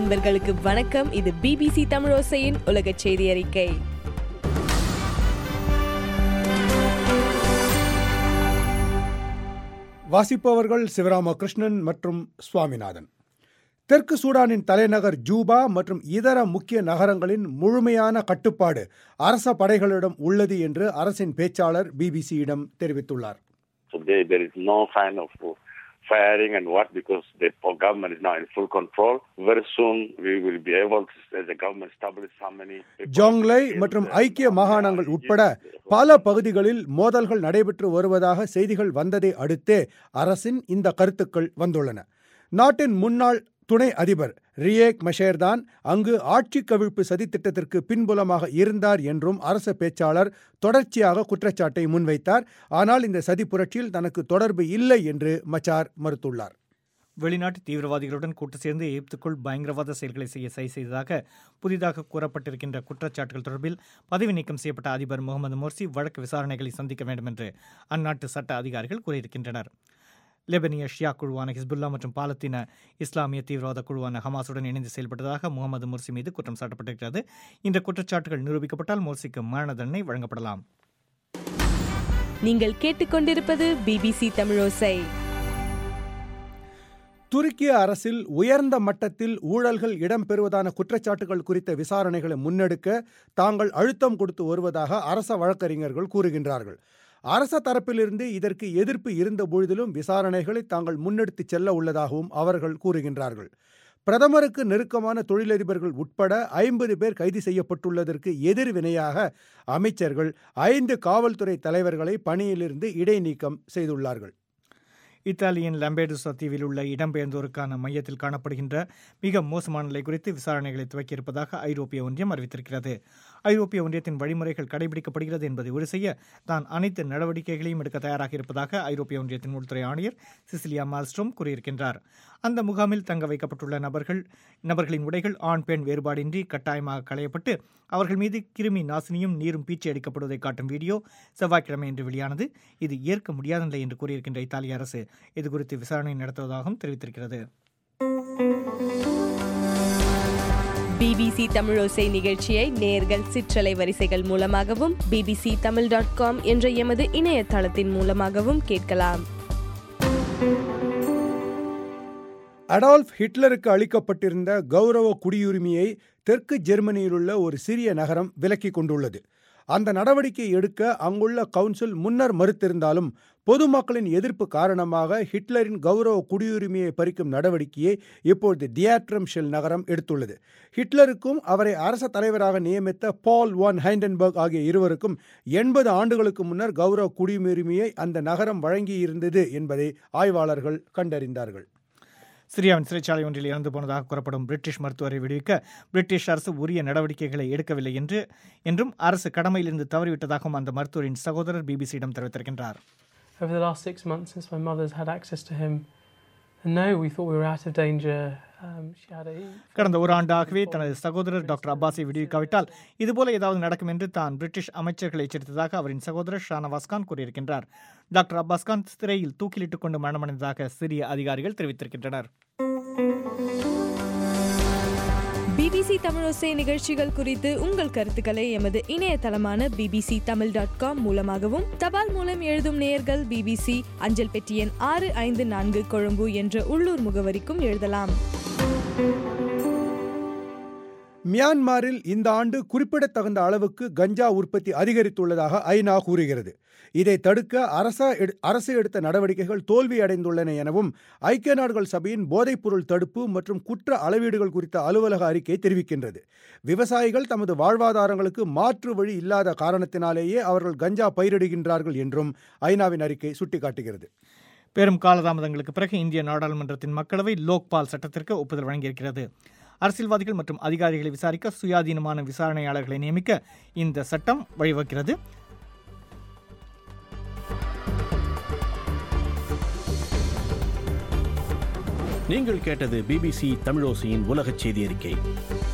நண்பர்களுக்கு வணக்கம் இது பிபிசி தமிழோசையின் உலக செய்தி அறிக்கை வாசிப்பவர்கள் சிவராமகிருஷ்ணன் மற்றும் சுவாமிநாதன் தெற்கு சூடானின் தலைநகர் ஜூபா மற்றும் இதர முக்கிய நகரங்களின் முழுமையான கட்டுப்பாடு அரச படைகளிடம் உள்ளது என்று அரசின் பேச்சாளர் பிபிசியிடம் தெரிவித்துள்ளார் So there, there is no kind of uh, firing and what because the government is now in full control. Very soon we will be able to, as the government, establish how many. people ஜோங்லை in மற்றும் the- ஐக்கிய மாகாணங்கள் உட்பட பல பகுதிகளில் மோதல்கள் நடைபெற்று வருவதாக செய்திகள் வந்ததை அடுத்தே அரசின் இந்த கருத்துக்கள் வந்துள்ளன நாட்டின் முன்னாள் துணை அதிபர் ரியேக் மஷேர்தான் அங்கு ஆட்சி கவிழ்ப்பு சதித்திட்டத்திற்கு பின்புலமாக இருந்தார் என்றும் அரச பேச்சாளர் தொடர்ச்சியாக குற்றச்சாட்டை முன்வைத்தார் ஆனால் இந்த சதி புரட்சியில் தனக்கு தொடர்பு இல்லை என்று மச்சார் மறுத்துள்ளார் வெளிநாட்டு தீவிரவாதிகளுடன் கூட்டு சேர்ந்து எகிப்துக்குள் பயங்கரவாத செயல்களை செய்ய சரி செய்ததாக புதிதாக கூறப்பட்டிருக்கின்ற குற்றச்சாட்டுகள் தொடர்பில் பதவி நீக்கம் செய்யப்பட்ட அதிபர் முகமது மோர்சி வழக்கு விசாரணைகளை சந்திக்க வேண்டும் என்று அந்நாட்டு சட்ட அதிகாரிகள் கூறியிருக்கின்றனர் லெபனிய ஷியா குழுவான ஹிஸ்புல்லா மற்றும் பாலத்தீன இஸ்லாமிய தீவிரவாத குழுவான ஹமாஸுடன் இணைந்து செயல்பட்டதாக முகமது முர்சி மீது குற்றம் சாட்டப்பட்டிருக்கிறது இந்த குற்றச்சாட்டுகள் நிரூபிக்கப்பட்டால் மோர்சிக்கு மரண தண்டனை வழங்கப்படலாம் நீங்கள் கேட்டுக்கொண்டிருப்பது பிபிசி தமிழோசை துருக்கிய அரசில் உயர்ந்த மட்டத்தில் ஊழல்கள் இடம்பெறுவதான குற்றச்சாட்டுகள் குறித்த விசாரணைகளை முன்னெடுக்க தாங்கள் அழுத்தம் கொடுத்து வருவதாக அரச வழக்கறிஞர்கள் கூறுகின்றார்கள் அரச தரப்பிலிருந்து இதற்கு எதிர்ப்பு இருந்த பொழுதிலும் விசாரணைகளை தாங்கள் முன்னெடுத்துச் செல்ல உள்ளதாகவும் அவர்கள் கூறுகின்றார்கள் பிரதமருக்கு நெருக்கமான தொழிலதிபர்கள் உட்பட ஐம்பது பேர் கைது செய்யப்பட்டுள்ளதற்கு எதிர்வினையாக அமைச்சர்கள் ஐந்து காவல்துறை தலைவர்களை பணியிலிருந்து இடைநீக்கம் செய்துள்ளார்கள் இத்தாலியின் லம்பேடுசா தீவில் உள்ள இடம்பெயர்ந்தோருக்கான மையத்தில் காணப்படுகின்ற மிக மோசமான நிலை குறித்து விசாரணைகளை துவக்கியிருப்பதாக ஐரோப்பிய ஒன்றியம் அறிவித்திருக்கிறது ஐரோப்பிய ஒன்றியத்தின் வழிமுறைகள் கடைபிடிக்கப்படுகிறது என்பதை உறுதி செய்ய தான் அனைத்து நடவடிக்கைகளையும் எடுக்க தயாராக இருப்பதாக ஐரோப்பிய ஒன்றியத்தின் உள்துறை ஆணையர் சிசிலியா மால்ஸ்ட்ரோம் கூறியிருக்கின்றார் அந்த முகாமில் தங்க வைக்கப்பட்டுள்ள நபர்கள் நபர்களின் உடைகள் ஆண் பெண் வேறுபாடின்றி கட்டாயமாக களையப்பட்டு அவர்கள் மீது கிருமி நாசினியும் நீரும் பீச்சி அடிக்கப்படுவதை காட்டும் வீடியோ செவ்வாய்க்கிழமை என்று வெளியானது இது ஏற்க முடியாத நிலை என்று கூறியிருக்கின்ற இத்தாலிய அரசு இதுகுறித்து விசாரணை நடத்துவதாகவும் தெரிவித்திருக்கிறது பிபிசி தமிழோசை நிகழ்ச்சியை நேர்கள் சிற்றலை வரிசைகள் மூலமாகவும் பிபிசி தமிழ் டாட் காம் என்ற எமது இணையதளத்தின் மூலமாகவும் கேட்கலாம் அடால்ஃப் ஹிட்லருக்கு அளிக்கப்பட்டிருந்த கௌரவ குடியுரிமையை தெற்கு ஜெர்மனியிலுள்ள ஒரு சிறிய நகரம் விலக்கிக் கொண்டுள்ளது அந்த நடவடிக்கை எடுக்க அங்குள்ள கவுன்சில் முன்னர் மறுத்திருந்தாலும் பொதுமக்களின் எதிர்ப்பு காரணமாக ஹிட்லரின் கௌரவ குடியுரிமையை பறிக்கும் நடவடிக்கையை இப்பொழுது தியாட்ரம் ஷெல் நகரம் எடுத்துள்ளது ஹிட்லருக்கும் அவரை அரச தலைவராக நியமித்த பால் வான் ஹைண்டன்பர்க் ஆகிய இருவருக்கும் எண்பது ஆண்டுகளுக்கு முன்னர் கௌரவ குடியுரிமையை அந்த நகரம் வழங்கியிருந்தது என்பதை ஆய்வாளர்கள் கண்டறிந்தார்கள் சிரியாவின் சிறைச்சாலை ஒன்றில் இறந்து போனதாக கூறப்படும் பிரிட்டிஷ் மருத்துவரை விடுவிக்க பிரிட்டிஷ் அரசு உரிய நடவடிக்கைகளை எடுக்கவில்லை என்று என்றும் அரசு கடமையிலிருந்து தவறிவிட்டதாகவும் அந்த மருத்துவரின் சகோதரர் பிபிசியிடம் தெரிவித்திருக்கின்றார் over the last six months since my mother's had access to him. And no, we thought we were out of danger. Um, she had a. கடந்த ஒரு ஆண்டாகவே தனது சகோதரர் டாக்டர் அப்பாஸை விடுவிக்காவிட்டால் இதுபோல ஏதாவது நடக்கும் என்று தான் பிரிட்டிஷ் அமைச்சர்களை எச்சரித்ததாக அவரின் சகோதரர் ஷானவாஸ் கான் கூறியிருக்கின்றார் டாக்டர் அப்பாஸ் கான் சிறையில் தூக்கிலிட்டுக் கொண்டு மரணமடைந்ததாக சிரிய அதிகாரிகள் தெரிவித்திருக்கின்றனர் பிபிசி தமிழோசை நிகழ்ச்சிகள் குறித்து உங்கள் கருத்துக்களை எமது இணையதளமான பிபிசி தமிழ் டாட் காம் மூலமாகவும் தபால் மூலம் எழுதும் நேயர்கள் பிபிசி அஞ்சல் பெட்டி எண் ஆறு ஐந்து நான்கு கொழும்பு என்ற உள்ளூர் முகவரிக்கும் எழுதலாம் மியான்மரில் இந்த ஆண்டு குறிப்பிடத்தகுந்த அளவுக்கு கஞ்சா உற்பத்தி அதிகரித்துள்ளதாக ஐநா கூறுகிறது இதை தடுக்க அரச எடு- அரசு எடுத்த நடவடிக்கைகள் தோல்வியடைந்துள்ளன எனவும் ஐக்கிய நாடுகள் சபையின் போதைப்பொருள் தடுப்பு மற்றும் குற்ற அளவீடுகள் குறித்த அலுவலக அறிக்கை தெரிவிக்கின்றது விவசாயிகள் தமது வாழ்வாதாரங்களுக்கு மாற்று வழி இல்லாத காரணத்தினாலேயே அவர்கள் கஞ்சா பயிரிடுகின்றார்கள் என்றும் ஐநாவின் அறிக்கை சுட்டிக்காட்டுகிறது பெரும் காலதாமதங்களுக்கு பிறகு இந்திய நாடாளுமன்றத்தின் மக்களவை லோக்பால் சட்டத்திற்கு ஒப்புதல் வழங்கியிருக்கிறது அரசியல்வாதிகள் மற்றும் அதிகாரிகளை விசாரிக்க சுயாதீனமான விசாரணையாளர்களை நியமிக்க இந்த சட்டம் வழிவகுக்கிறது நீங்கள் கேட்டது பிபிசி தமிழோசையின் உலகச் செய்தி அறிக்கை